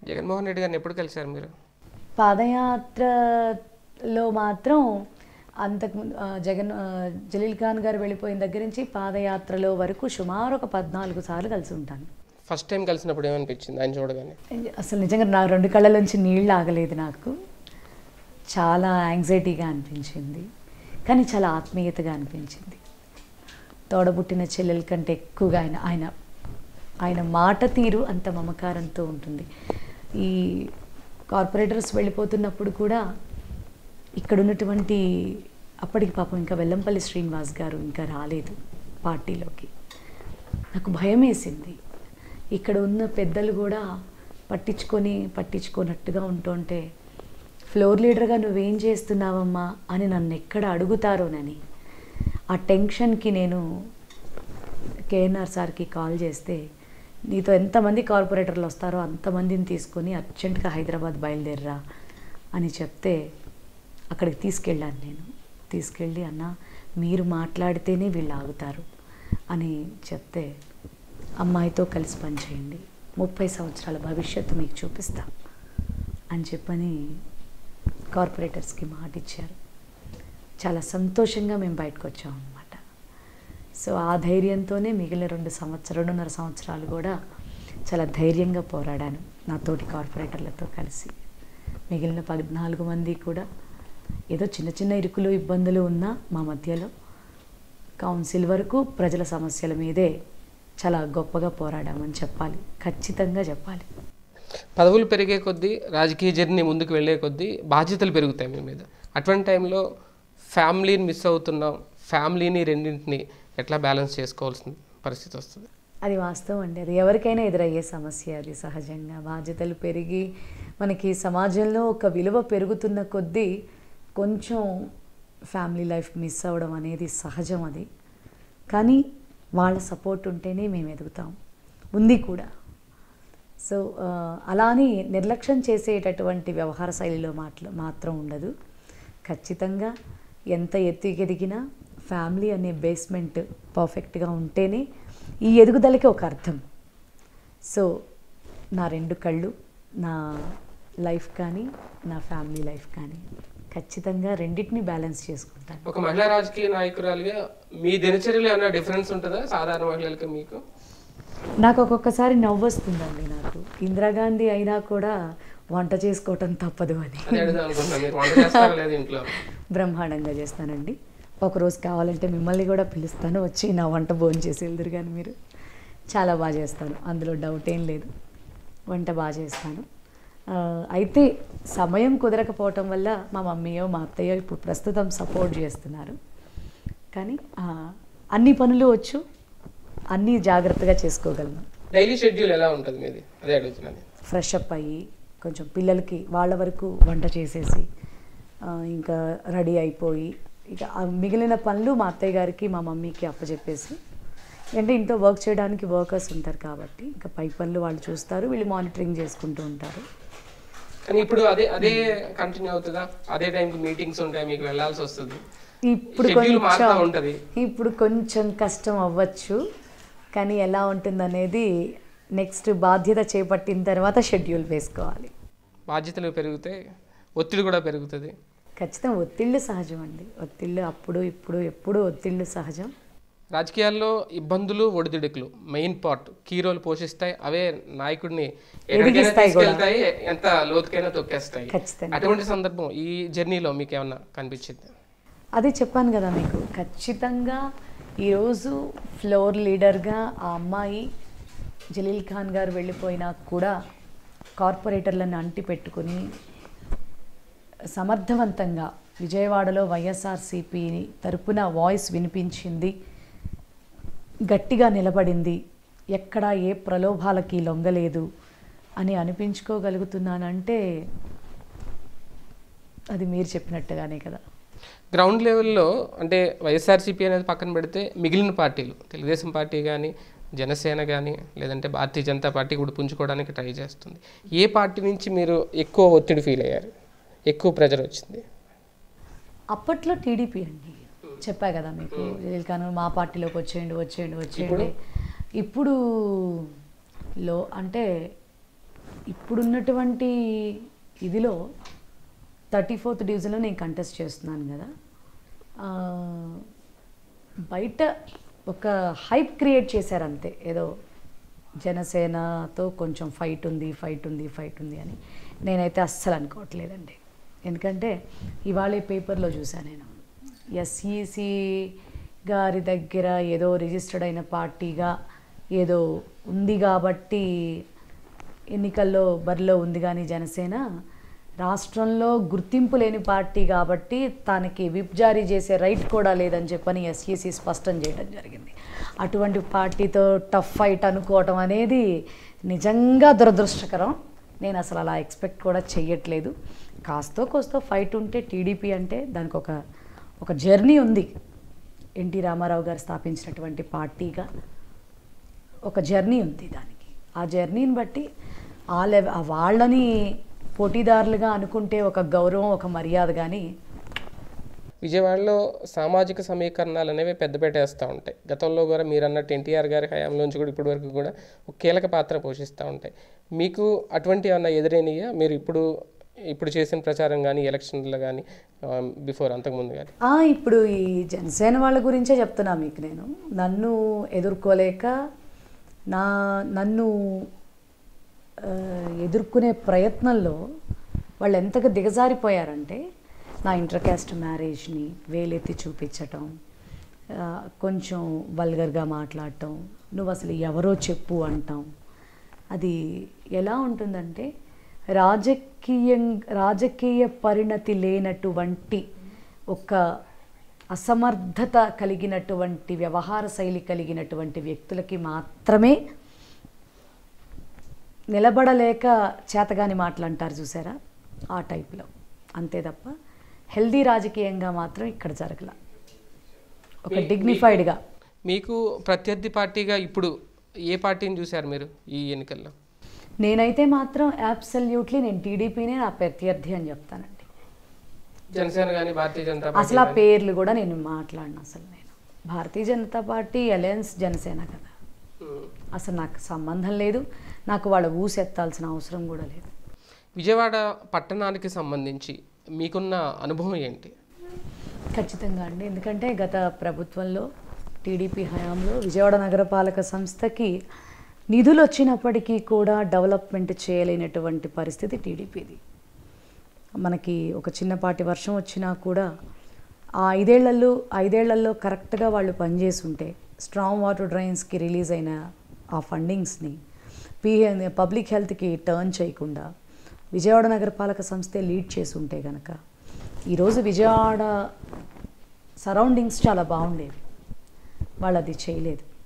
జగన్మోహన్ రెడ్డి గారిని ఎప్పుడు కలిశారు మీరు పాదయాత్రలో మాత్రం అంతకు జగన్ ఆ, జలీల్ ఖాన్ గారు వెళ్ళిపోయిన దగ్గర నుంచి పాదయాత్రలో వరకు సుమారు ఒక పద్నాలుగు సార్లు కలిసి ఉంటాను ఫస్ట్ టైం కలిసినప్పుడు ఏమనిపించింది ఆయన చూడగానే అసలు నిజంగా నా రెండు కళ్ళలోంచి నీళ్ళు ఆగలేదు నాకు చాలా యాంగ్జైటీగా అనిపించింది కానీ చాలా ఆత్మీయతగా అనిపించింది తోడబుట్టిన చెల్లెల కంటే ఎక్కువగా ఆయన ఆయన ఆయన మాట తీరు అంత మమకారంతో ఉంటుంది ఈ కార్పొరేటర్స్ వెళ్ళిపోతున్నప్పుడు కూడా ఇక్కడ ఉన్నటువంటి అప్పటికి పాపం ఇంకా వెల్లంపల్లి శ్రీనివాస్ గారు ఇంకా రాలేదు పార్టీలోకి నాకు భయం వేసింది ఇక్కడ ఉన్న పెద్దలు కూడా పట్టించుకొని పట్టించుకోనట్టుగా ఉంటుంటే ఫ్లోర్ లీడర్గా నువ్వేం చేస్తున్నావమ్మా అని నన్ను ఎక్కడ అడుగుతారోనని ఆ టెన్షన్కి నేను కేఎన్ఆర్ సార్కి కాల్ చేస్తే నీతో ఎంతమంది కార్పొరేటర్లు వస్తారో అంతమందిని తీసుకొని అర్జెంటుగా హైదరాబాద్ బయలుదేరరా అని చెప్తే అక్కడికి తీసుకెళ్ళాను నేను తీసుకెళ్ళి అన్న మీరు మాట్లాడితేనే వీళ్ళు ఆగుతారు అని చెప్తే అమ్మాయితో కలిసి పనిచేయండి ముప్పై సంవత్సరాల భవిష్యత్తు మీకు చూపిస్తా అని చెప్పని కార్పొరేటర్స్కి మాట ఇచ్చారు చాలా సంతోషంగా మేము బయటకు వచ్చాం అనమాట సో ఆ ధైర్యంతోనే మిగిలిన రెండు సంవత్సరం రెండున్నర సంవత్సరాలు కూడా చాలా ధైర్యంగా పోరాడాను నా తోటి కార్పొరేటర్లతో కలిసి మిగిలిన పద్నాలుగు మంది కూడా ఏదో చిన్న చిన్న ఇరుకులు ఇబ్బందులు ఉన్నా మా మధ్యలో కౌన్సిల్ వరకు ప్రజల సమస్యల మీదే చాలా గొప్పగా పోరాడామని చెప్పాలి ఖచ్చితంగా చెప్పాలి పదవులు పెరిగే కొద్దీ రాజకీయ జర్నీ ముందుకు వెళ్ళే కొద్దీ బాధ్యతలు పెరుగుతాయి మీ మీద అటువంటి టైంలో ఫ్యామిలీని మిస్ అవుతున్నాం ఫ్యామిలీని రెండింటిని ఎట్లా బ్యాలెన్స్ చేసుకోవాల్సిన పరిస్థితి వస్తుంది అది వాస్తవం అండి అది ఎవరికైనా ఎదురయ్యే సమస్య అది సహజంగా బాధ్యతలు పెరిగి మనకి సమాజంలో ఒక విలువ పెరుగుతున్న కొద్దీ కొంచెం ఫ్యామిలీ లైఫ్ మిస్ అవ్వడం అనేది సహజం అది కానీ వాళ్ళ సపోర్ట్ ఉంటేనే మేము ఎదుగుతాం ఉంది కూడా సో ఆ, అలా అని నిర్లక్ష్యం చేసేటటువంటి వ్యవహార శైలిలో మాట్ల మాత్రం ఉండదు ఖచ్చితంగా ఎంత ఎత్తు ఎదిగినా ఫ్యామిలీ అనే బేస్మెంట్ పర్ఫెక్ట్గా ఉంటేనే ఈ ఎదుగుదలకి ఒక అర్థం సో నా రెండు కళ్ళు నా లైఫ్ కానీ నా ఫ్యామిలీ లైఫ్ కానీ ఖచ్చితంగా రెండింటిని బ్యాలెన్స్ చేసుకుంటాను ఒక మహిళా రాజకీయ నాయకురాలుగా మీ దినచర్యలో ఏమైనా డిఫరెన్స్ ఉంటుందా సాధారణ మహిళలకి మీకు నాకు ఒక్కొక్కసారి నవ్వు వస్తుందండి నాకు ఇందిరాగాంధీ అయినా కూడా వంట చేసుకోవటం తప్పదు అని అదే అడుగుదాం అనుకుంటున్నా మీరు వంట చేస్తారా లేదు ఇంట్లో బ్రహ్మాండంగా చేస్తానండి ఒకరోజు కావాలంటే మిమ్మల్ని కూడా పిలుస్తాను వచ్చి నా వంట భోజనం చేసి వెళ్దురు కానీ మీరు చాలా బాగా చేస్తాను అందులో డౌట్ ఏం లేదు వంట బాగా చేస్తాను ఆ, అయితే సమయం కుదరకపోవటం వల్ల మా మమ్మీయో మా అత్తయ్యో ఇప్పుడు ప్రస్తుతం సపోర్ట్ చేస్తున్నారు కానీ ఆ, అన్ని పనులు వచ్చు అన్నీ జాగ్రత్తగా చేసుకోగలను డైలీ షెడ్యూల్ ఎలా ఉంటుంది మీది అదే అడుగుతున్నాను ఫ్రెష్ అప్ అయ్యి కొంచెం పిల్లలకి వాళ్ళ వరకు వంట చేసేసి ఆ, ఇంకా రెడీ అయిపోయి ఇక ఆ మిగిలిన పనులు మా అత్తయ్య గారికి మా మమ్మీకి అప్పచెప్పేసి అంటే ఇంట్లో వర్క్ చేయడానికి వర్కర్స్ ఉంటారు కాబట్టి ఇంకా పై పనులు వాళ్ళు చూస్తారు వీళ్ళు మానిటరింగ్ చేసుకుంటూ ఉంటారు కానీ ఇప్పుడు అదే అదే కంటిన్యూ అవుతుందా అదే టైంకి మీటింగ్స్ ఉంటాయి మీకు వెళ్ళాల్సి వస్తుంది ఇప్పుడు షెడ్యూల్ మారుతూ కొంచెం ఉంటది ఇప్పుడు కొంచెం కష్టం అవ్వచ్చు కానీ ఎలా ఉంటుందనేది నెక్స్ట్ బాధ్యత చేపట్టిన తర్వాత షెడ్యూల్ వేసుకోవాలి బాధ్యతలు పెరిగితే ఒత్తిడి కూడా పెరుగుతుంది ఖచ్చితంగా ఒత్తిళ్ళు సహజం అండి ఒత్తిళ్ళు అప్పుడు ఇప్పుడు ఎప్పుడు ఒత్తిళ్ళు సహజం రాజకీయాల్లో ఇబ్బందులు ఒడిదుడుకులు మెయిన్ పార్ట్ కీ రోల్ పోషిస్తాయి అవే నాయకుడిని ఎక్కడికైనా ఎదిగిస్తాయి కూడా. తీసుకెళ్తాయి ఎంత లోతుకైనా తొక్కేస్తాయి ఖచ్చితంగా అటువంటి సందర్భం ఈ జర్నీలో మీకు ఏమన్నా కనిపించింది అదే చెప్పాను కదా మీకు ఖచ్చితంగా ఈరోజు ఫ్లోర్ లీడర్గా ఆ అమ్మాయి జలీల్ ఖాన్ గారు వెళ్ళిపోయినా కూడా కార్పొరేటర్లను అంటి పెట్టుకుని సమర్థవంతంగా విజయవాడలో వైఎస్ఆర్సీపీ తరపున వాయిస్ వినిపించింది గట్టిగా నిలబడింది ఎక్కడ ఏ ప్రలోభాలకి లొంగలేదు అని అనిపించుకోగలుగుతున్నానంటే అది మీరు చెప్పినట్టుగానే కదా గ్రౌండ్ లెవెల్లో అంటే వైఎస్ఆర్సీపీ అనేది పక్కన పెడితే మిగిలిన పార్టీలు తెలుగుదేశం పార్టీ కానీ జనసేన కానీ లేదంటే భారతీయ జనతా పార్టీ కూడా పుంజుకోవడానికి ట్రై చేస్తుంది ఏ పార్టీ నుంచి మీరు ఎక్కువ ఒత్తిడి ఫీల్ అయ్యారు ఎక్కువ ప్రెజర్ వచ్చింది అప్పట్లో టీడీపీ అండి చెప్పా కదా మీకు జలీల్ ఖాన్ మా పార్టీలోకి వచ్చేయండి వచ్చేయండి వచ్చేయండి ఇప్పుడు లో అంటే ఇప్పుడున్నటువంటి ఇదిలో థర్టీ ఫోర్త్ డివిజన్లో నేను కంటెస్ట్ చేస్తున్నాను కదా ఆ, బయట ఒక హైప్ క్రియేట్ చేశారు అంతే ఏదో జనసేనతో కొంచెం ఫైట్ ఉంది ఫైట్ ఉంది ఫైట్ ఉంది అని నేనైతే అస్సలు అనుకోవట్లేదండి ఎందుకంటే ఇవాళ పేపర్లో చూసాను నేను ఎస్ఈసి గారి దగ్గర ఏదో రిజిస్టర్డ్ అయిన పార్టీగా ఏదో ఉంది కాబట్టి ఎన్నికల్లో బరిలో ఉంది కానీ జనసేన రాష్ట్రంలో గుర్తింపు లేని పార్టీ కాబట్టి తనకి విప్ జారీ చేసే రైట్ కూడా లేదని చెప్పని ఎస్ఈసి స్పష్టం చేయడం జరిగింది అటువంటి పార్టీతో టఫ్ ఫైట్ అనుకోవటం అనేది నిజంగా దురదృష్టకరం నేను అసలు అలా ఎక్స్పెక్ట్ కూడా చెయ్యట్లేదు కాస్తో కోస్తో ఫైట్ ఉంటే టీడీపీ అంటే దానికి ఒక ఒక జర్నీ ఉంది ఎన్టీ రామారావు గారు స్థాపించినటువంటి పార్టీగా ఒక జర్నీ ఉంది దానికి ఆ జర్నీని బట్టి ఆ లెవ ఆ వాళ్ళని పోటీదారులుగా అనుకుంటే ఒక గౌరవం ఒక మర్యాద కానీ విజయవాడలో సామాజిక సమీకరణాలు అనేవి పెద్దపేట వేస్తూ ఉంటాయి గతంలో కూడా మీరు అన్నట్టు ఎన్టీఆర్ గారి హయాంలోంచి కూడా ఇప్పటి వరకు కూడా ఒక కీలక పాత్ర పోషిస్తూ ఉంటాయి మీకు అటువంటి ఏమన్నా ఎదురైనయా మీరు ఇప్పుడు ఇప్పుడు చేసిన ప్రచారం కానీ ఎలక్షన్లో కానీ బిఫోర్ అంతకుముందు కానీ ఆ, ఇప్పుడు ఈ జనసేన వాళ్ళ గురించే చెప్తున్నా మీకు నేను నన్ను ఎదుర్కోలేక నా నన్ను ఆ, ఎదుర్కొనే ప్రయత్నంలో వాళ్ళు ఎంతగా దిగజారిపోయారంటే నా ఇంటర్ క్యాస్ట్ మ్యారేజ్ని వేలెత్తి చూపించటం ఆ, కొంచెం వల్గర్గా మాట్లాడటం నువ్వు అసలు ఎవరో చెప్పు అంటాం అది ఎలా ఉంటుందంటే రాజకీయం రాజకీయ పరిణతి లేనటువంటి ఒక అసమర్థత కలిగినటువంటి వ్యవహార శైలి కలిగినటువంటి వ్యక్తులకి మాత్రమే నిలబడలేక చేతగాని మాటలు అంటారు చూసారా ఆ టైప్లో అంతే తప్ప హెల్దీ రాజకీయంగా మాత్రం ఇక్కడ జరగల ఒక డిగ్నిఫైడ్గా మీకు ప్రత్యర్థి పార్టీగా ఇప్పుడు ఏ పార్టీని చూశారు మీరు ఈ ఎన్నికల్లో నేనైతే మాత్రం అబ్సల్యూట్లీ నేను టీడీపీనే నా ప్రత్యర్థి అని చెప్తానండి జనసేన కానీ భారతీయ జనతా పార్టీ అసలు ఆ పేర్లు కూడా నేను మాట్లాడిన అసలు నేను భారతీయ జనతా పార్టీ అలయన్స్ జనసేన కదా ఉమ్. అసలు నాకు సంబంధం లేదు నాకు వాళ్ళ ఊసెత్తాల్సిన అవసరం కూడా లేదు విజయవాడ పట్టణానికి సంబంధించి మీకున్న అనుభవం ఏంటి ఖచ్చితంగా అండి ఎందుకంటే గత ప్రభుత్వంలో టీడీపీ హయాంలో విజయవాడ నగరపాలక సంస్థకి నిధులు వచ్చినప్పటికీ కూడా డెవలప్మెంట్ చేయలేనటువంటి పరిస్థితి టీడీపీది మనకి ఒక చిన్నపాటి వర్షం వచ్చినా కూడా ఆ ఐదేళ్లలో ఐదేళ్లలో కరెక్ట్గా వాళ్ళు పనిచేసి ఉంటే స్ట్రాంగ్ వాటర్ డ్రైన్స్కి రిలీజ్ అయిన ఆ ఫండింగ్స్ని పీ పబ్లిక్ హెల్త్కి టర్న్ చేయకుండా విజయవాడ నగరపాలక సంస్థే లీడ్ చేసి ఉంటే కనుక ఈరోజు విజయవాడ సరౌండింగ్స్ చాలా బాగుండేవి వాళ్ళు అది చేయలేదు